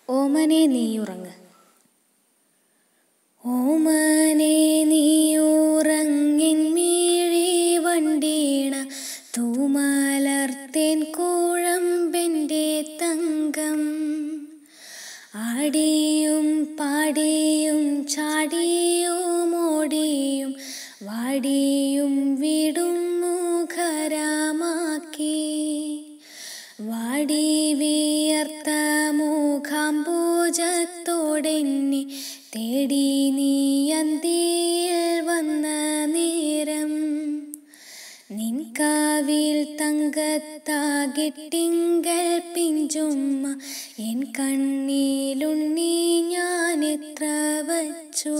ഓമനെ നീയുറങ്ങ് ഓമനെ നീയുറങ്ങിൻ മീഴി വണ്ടീണ തൂമലർത്തേൻ കൂഴമ്പൻ്റെ തങ്കം ആടിയും പാടിയും ചാടിയും ഓടിയും വാടിയും വിടും മുഖരമാക്കി വാടി വിയർത്ത മുഖാംബോജത്തോടെന്നെ തേടി നീ അന്തിയിൽ വന്ന നേരം നിൻകാവിൽ തങ്കത്താകിട്ടിങ്കൽ പിഞ്ചുമ്മ എൻ കണ്ണിലുണ്ണി ഞാൻ എത്ര വച്ചു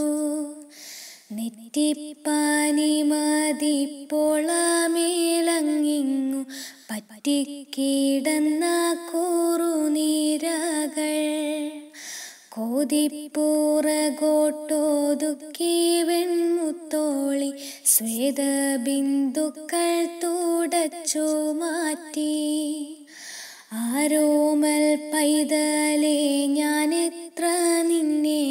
നെറ്റിപ്പാനി മതിപ്പോളമേളങ്ങിങ്ങു പറ്റിക്കിടന്ന കൂറുനീരകൾ കോതിപ്പൂറകോട്ടോതുക്കി വെൺമുത്തോളി ശ്വേതബിന്ദുക്കൾ തുടച്ചു മാറ്റി ആരോമൽ പൈതലേ ഞാൻ എത്ര നിന്നെ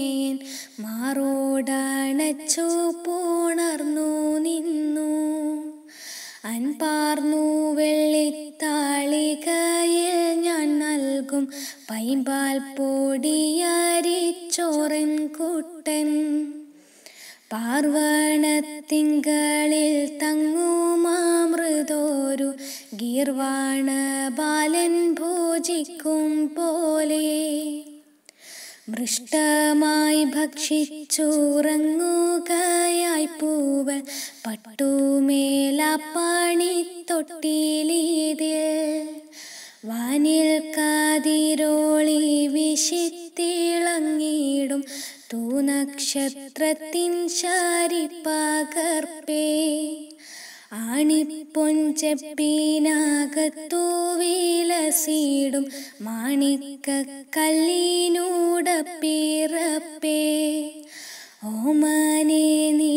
മാറോടണച്ചു പോണർന്നു നിന്നു അൻപാർന്നു വെള്ളിത്താളികയിൽ ഞാൻ നൽകും പൈമ്പാൽ പൊടിയരിച്ചോറൻ കുട്ടൻ പാർവണത്തിങ്കളിൽ തങ്ങുമാമൃതോരു ഗീർവാണ ബാലൻ ഭോജിക്കും പോലെ മൃഷ്ടമായി ഭക്ഷിച്ചുറങ്ങുകയായി പൂവൽ പട്ടുമേലാപ്പാണി തൊട്ടിലീതിൽ വാനിൽ കാതിരോളി വിശിത്തിളങ്ങിടും തൂനക്ഷത്രത്തിൻ ശാരിപ്പകർപ്പേ ആണിപ്പൊഞ്ചെപ്പീനകത്തു വിലസിടും മാണിക്ക കല്ലിനൂട പിറപ്പേ ഓമനെ നീ